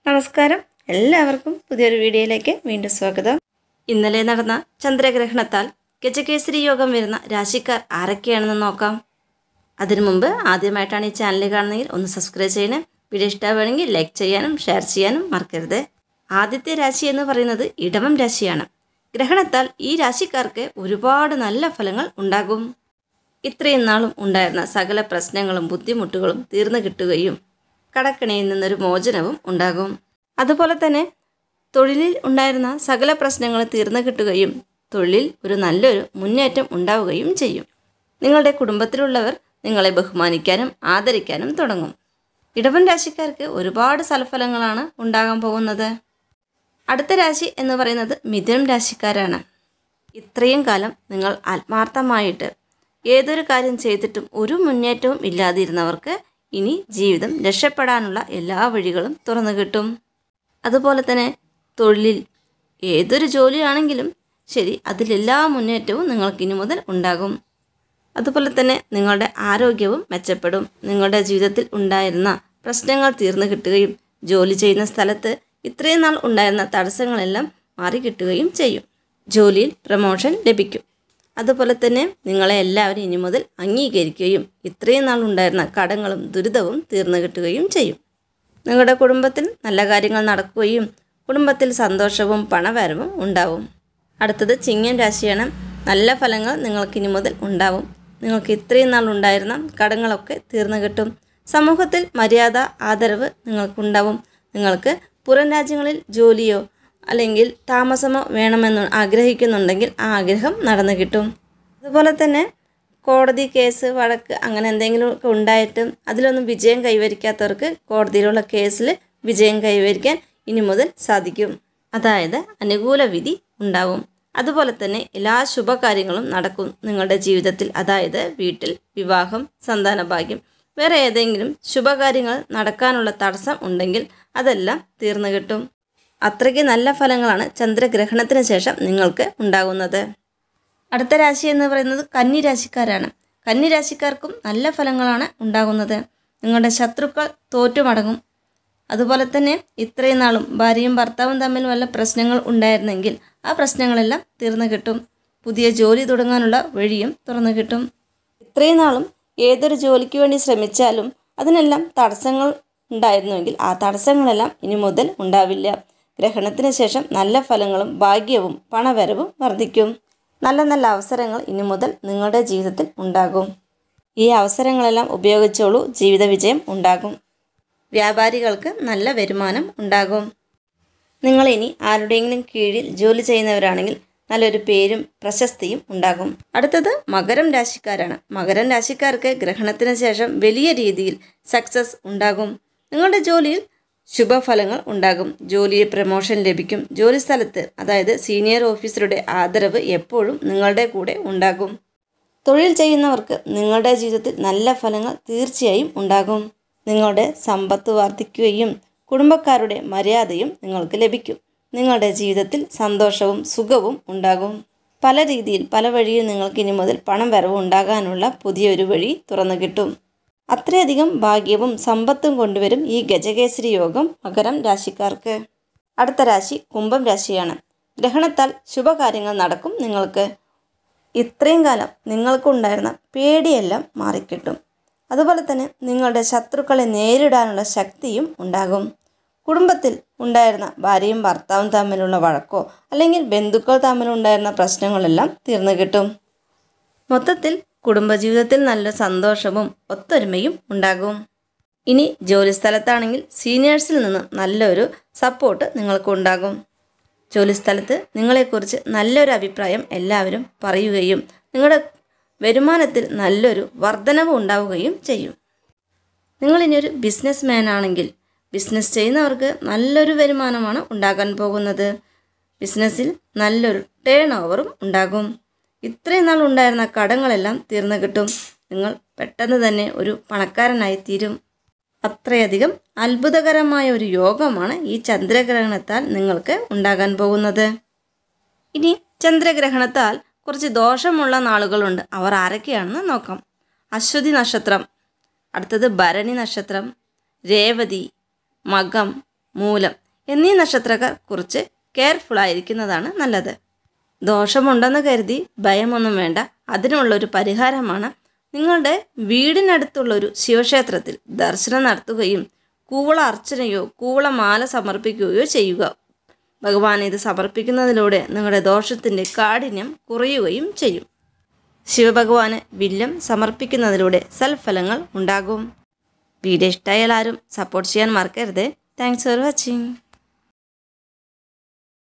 നമസ്കാരം എല്ലാവർക്കും പുതിയൊരു വീഡിയോയിലേക്ക് വീണ്ടും സ്വാഗതം ഇന്നലെ നടന്ന ചന്ദ്രഗ്രഹണത്താൽ ഗജകേസരി യോഗം വരുന്ന രാശിക്കാർ ആരൊക്കെയാണെന്ന് നോക്കാം അതിനു മുമ്പ് ആദ്യമായിട്ടാണ് ഈ ചാനൽ കാണുന്നതെങ്കിൽ ഒന്ന് സബ്സ്ക്രൈബ് ചെയ്യണേ വീഡിയോ ഇഷ്ടമാണെങ്കിൽ ലൈക്ക് ചെയ്യാനും ഷെയർ ചെയ്യാനും മറക്കരുത് ആദ്യത്തെ രാശി എന്ന് പറയുന്നത് ഇടവം രാശിയാണ് ഗ്രഹണത്താൽ ഈ രാശിക്കാർക്ക് ഒരുപാട് നല്ല ഫലങ്ങൾ ഉണ്ടാകും ഇത്രയും നാളും ഉണ്ടായിരുന്ന സകല പ്രശ്നങ്ങളും ബുദ്ധിമുട്ടുകളും തീർന്നു കിട്ടുകയും കടക്കണിയിൽ നിന്നൊരു മോചനവും ഉണ്ടാകും അതുപോലെ തന്നെ തൊഴിലിൽ ഉണ്ടായിരുന്ന സകല പ്രശ്നങ്ങൾ തീർന്നു കിട്ടുകയും തൊഴിലിൽ ഒരു നല്ലൊരു മുന്നേറ്റം ഉണ്ടാവുകയും ചെയ്യും നിങ്ങളുടെ കുടുംബത്തിലുള്ളവർ നിങ്ങളെ ബഹുമാനിക്കാനും ആദരിക്കാനും തുടങ്ങും ഇടവൻ രാശിക്കാർക്ക് ഒരുപാട് സൽഫലങ്ങളാണ് ഉണ്ടാകാൻ പോകുന്നത് അടുത്ത രാശി എന്ന് പറയുന്നത് മിഥുനം രാശിക്കാരാണ് ഇത്രയും കാലം നിങ്ങൾ ആത്മാർത്ഥമായിട്ട് ഏതൊരു കാര്യം ചെയ്തിട്ടും ഒരു മുന്നേറ്റവും ഇല്ലാതിരുന്നവർക്ക് ഇനി ജീവിതം രക്ഷപ്പെടാനുള്ള എല്ലാ വഴികളും തുറന്നു കിട്ടും അതുപോലെ തന്നെ തൊഴിലിൽ ഏതൊരു ജോലിയാണെങ്കിലും ശരി അതിലെല്ലാ മുന്നേറ്റവും നിങ്ങൾക്ക് ഇനി മുതൽ ഉണ്ടാകും അതുപോലെ തന്നെ നിങ്ങളുടെ ആരോഗ്യവും മെച്ചപ്പെടും നിങ്ങളുടെ ജീവിതത്തിൽ ഉണ്ടായിരുന്ന പ്രശ്നങ്ങൾ തീർന്നു കിട്ടുകയും ജോലി ചെയ്യുന്ന സ്ഥലത്ത് ഇത്രയും നാൾ ഉണ്ടായിരുന്ന തടസ്സങ്ങളെല്ലാം മാറി കിട്ടുകയും ചെയ്യും ജോലിയിൽ പ്രമോഷൻ ലഭിക്കും അതുപോലെ തന്നെ നിങ്ങളെ എല്ലാവരും ഇനി മുതൽ അംഗീകരിക്കുകയും ഇത്രയും നാൾ ഉണ്ടായിരുന്ന കടങ്ങളും ദുരിതവും തീർന്നു കിട്ടുകയും ചെയ്യും നിങ്ങളുടെ കുടുംബത്തിൽ നല്ല കാര്യങ്ങൾ നടക്കുകയും കുടുംബത്തിൽ സന്തോഷവും പണവരവും ഉണ്ടാവും അടുത്തത് ചിങ്ങം രാശിയാണ് നല്ല ഫലങ്ങൾ നിങ്ങൾക്ക് ഇനി മുതൽ ഉണ്ടാവും നിങ്ങൾക്ക് ഇത്രയും നാൾ ഉണ്ടായിരുന്ന കടങ്ങളൊക്കെ തീർന്നു കിട്ടും സമൂഹത്തിൽ മര്യാദ ആദരവ് നിങ്ങൾക്കുണ്ടാവും നിങ്ങൾക്ക് പുറം രാജ്യങ്ങളിൽ ജോലിയോ അല്ലെങ്കിൽ താമസമോ വേണമെന്ന് ആഗ്രഹിക്കുന്നുണ്ടെങ്കിൽ ആ ആഗ്രഹം നടന്നു കിട്ടും അതുപോലെ തന്നെ കോടതി കേസ് വഴക്ക് അങ്ങനെ എന്തെങ്കിലുമൊക്കെ ഉണ്ടായിട്ടും അതിലൊന്നും വിജയം കൈവരിക്കാത്തവർക്ക് കോടതിയിലുള്ള കേസിൽ വിജയം കൈവരിക്കാൻ ഇനി മുതൽ സാധിക്കും അതായത് അനുകൂല വിധി ഉണ്ടാവും അതുപോലെ തന്നെ എല്ലാ ശുഭകാര്യങ്ങളും നടക്കും നിങ്ങളുടെ ജീവിതത്തിൽ അതായത് വീട്ടിൽ വിവാഹം സന്താനഭാഗ്യം വേറെ ഏതെങ്കിലും ശുഭകാര്യങ്ങൾ നടക്കാനുള്ള തടസ്സം ഉണ്ടെങ്കിൽ അതെല്ലാം തീർന്നു കിട്ടും അത്രയ്ക്ക് നല്ല ഫലങ്ങളാണ് ചന്ദ്രഗ്രഹണത്തിന് ശേഷം നിങ്ങൾക്ക് ഉണ്ടാകുന്നത് അടുത്ത രാശി എന്ന് പറയുന്നത് കന്നി രാശിക്കാരാണ് കന്നി രാശിക്കാർക്കും നല്ല ഫലങ്ങളാണ് ഉണ്ടാകുന്നത് നിങ്ങളുടെ ശത്രുക്കൾ തോറ്റുമടങ്ങും അതുപോലെ തന്നെ ഇത്രയും നാളും ഭാര്യയും ഭർത്താവും തമ്മിൽ വല്ല പ്രശ്നങ്ങൾ ഉണ്ടായിരുന്നെങ്കിൽ ആ പ്രശ്നങ്ങളെല്ലാം തീർന്നു കിട്ടും പുതിയ ജോലി തുടങ്ങാനുള്ള വഴിയും തുറന്നു കിട്ടും ഇത്രയും നാളും ഏതൊരു ജോലിക്ക് വേണ്ടി ശ്രമിച്ചാലും അതിനെല്ലാം തടസ്സങ്ങൾ ഉണ്ടായിരുന്നുവെങ്കിൽ ആ തടസ്സങ്ങളെല്ലാം ഇനി മുതൽ ഉണ്ടാവില്ല ഗ്രഹണത്തിന് ശേഷം നല്ല ഫലങ്ങളും ഭാഗ്യവും പണവരവും വർദ്ധിക്കും നല്ല നല്ല അവസരങ്ങൾ ഇനി മുതൽ നിങ്ങളുടെ ജീവിതത്തിൽ ഉണ്ടാകും ഈ അവസരങ്ങളെല്ലാം ഉപയോഗിച്ചോളൂ ജീവിത വിജയം ഉണ്ടാകും വ്യാപാരികൾക്ക് നല്ല വരുമാനം ഉണ്ടാകും നിങ്ങളിനി ആരുടെയെങ്കിലും കീഴിൽ ജോലി ചെയ്യുന്നവരാണെങ്കിൽ നല്ലൊരു പേരും പ്രശസ്തിയും ഉണ്ടാകും അടുത്തത് മകരം രാശിക്കാരാണ് മകരം രാശിക്കാർക്ക് ഗ്രഹണത്തിന് ശേഷം വലിയ രീതിയിൽ സക്സസ് ഉണ്ടാകും നിങ്ങളുടെ ജോലിയിൽ ശുഭഫലങ്ങൾ ഉണ്ടാകും ജോലിയിൽ പ്രമോഷൻ ലഭിക്കും ജോലി സ്ഥലത്ത് അതായത് സീനിയർ ഓഫീസറുടെ ആദരവ് എപ്പോഴും നിങ്ങളുടെ കൂടെ ഉണ്ടാകും തൊഴിൽ ചെയ്യുന്നവർക്ക് നിങ്ങളുടെ ജീവിതത്തിൽ നല്ല ഫലങ്ങൾ തീർച്ചയായും ഉണ്ടാകും നിങ്ങളുടെ സമ്പത്ത് വർദ്ധിക്കുകയും കുടുംബക്കാരുടെ മര്യാദയും നിങ്ങൾക്ക് ലഭിക്കും നിങ്ങളുടെ ജീവിതത്തിൽ സന്തോഷവും സുഖവും ഉണ്ടാകും പല രീതിയിൽ പല വഴിയിൽ നിങ്ങൾക്ക് ഇനി മുതൽ പണം വരവ് ഉണ്ടാകാനുള്ള പുതിയൊരു വഴി തുറന്നു കിട്ടും അത്രയധികം ഭാഗ്യവും സമ്പത്തും കൊണ്ടുവരും ഈ ഗജകേസരി യോഗം മകരം രാശിക്കാർക്ക് അടുത്ത രാശി കുംഭം രാശിയാണ് ഗ്രഹണത്താൽ ശുഭകാര്യങ്ങൾ നടക്കും നിങ്ങൾക്ക് ഇത്രയും കാലം നിങ്ങൾക്കുണ്ടായിരുന്ന പേടിയെല്ലാം മാറിക്കിട്ടും അതുപോലെ തന്നെ നിങ്ങളുടെ ശത്രുക്കളെ നേരിടാനുള്ള ശക്തിയും ഉണ്ടാകും കുടുംബത്തിൽ ഉണ്ടായിരുന്ന ഭാര്യയും ഭർത്താവും തമ്മിലുള്ള വഴക്കോ അല്ലെങ്കിൽ ബന്ധുക്കൾ തമ്മിലുണ്ടായിരുന്ന പ്രശ്നങ്ങളെല്ലാം തീർന്നു കിട്ടും മൊത്തത്തിൽ കുടുംബജീവിതത്തിൽ നല്ല സന്തോഷവും ഒത്തൊരുമയും ഉണ്ടാകും ഇനി ജോലി സ്ഥലത്താണെങ്കിൽ സീനിയേഴ്സിൽ നിന്ന് നല്ലൊരു സപ്പോർട്ട് നിങ്ങൾക്കുണ്ടാകും ജോലിസ്ഥലത്ത് നിങ്ങളെക്കുറിച്ച് നല്ലൊരു അഭിപ്രായം എല്ലാവരും പറയുകയും നിങ്ങളുടെ വരുമാനത്തിൽ നല്ലൊരു വർധനവ് ഉണ്ടാവുകയും ചെയ്യും നിങ്ങളിനി ഒരു ബിസിനസ് മാൻ ആണെങ്കിൽ ബിസിനസ് ചെയ്യുന്നവർക്ക് നല്ലൊരു വരുമാനമാണ് ഉണ്ടാകാൻ പോകുന്നത് ബിസിനസ്സിൽ നല്ലൊരു ടേൺ ഓവറും ഉണ്ടാകും ഇത്രയും നാൾ ഉണ്ടായിരുന്ന കടങ്ങളെല്ലാം തീർന്നു കിട്ടും നിങ്ങൾ പെട്ടെന്ന് തന്നെ ഒരു പണക്കാരനായി തീരും അത്രയധികം അത്ഭുതകരമായ ഒരു യോഗമാണ് ഈ ചന്ദ്രഗ്രഹണത്താൽ നിങ്ങൾക്ക് ഉണ്ടാകാൻ പോകുന്നത് ഇനി ചന്ദ്രഗ്രഹണത്താൽ കുറച്ച് ദോഷമുള്ള നാളുകളുണ്ട് അവർ ആരൊക്കെയാണെന്ന് നോക്കാം അശ്വതി നക്ഷത്രം അടുത്തത് ഭരണി നക്ഷത്രം രേവതി മകം മൂലം എന്നീ നക്ഷത്രക്കാർ കുറച്ച് കെയർഫുൾ ആയിരിക്കുന്നതാണ് നല്ലത് ദോഷമുണ്ടെന്ന് കരുതി ഭയമൊന്നും വേണ്ട അതിനുള്ള ഒരു പരിഹാരമാണ് നിങ്ങളുടെ വീടിനടുത്തുള്ള ഒരു ശിവക്ഷേത്രത്തിൽ ദർശനം നടത്തുകയും കൂവള അർച്ചനയോ കൂവള മാല സമർപ്പിക്കുകയോ ചെയ്യുക ഭഗവാൻ ഇത് സമർപ്പിക്കുന്നതിലൂടെ നിങ്ങളുടെ ദോഷത്തിൻ്റെ കാഠിന്യം കുറയുകയും ചെയ്യും ശിവഭഗവാന് വില്യം സമർപ്പിക്കുന്നതിലൂടെ സൽഫലങ്ങൾ ഉണ്ടാകും വീഡിയോ ഇഷ്ടമായാൽ ആരും സപ്പോർട്ട് ചെയ്യാൻ മറക്കരുത് താങ്ക്സ് ഫോർ വാച്ചിങ്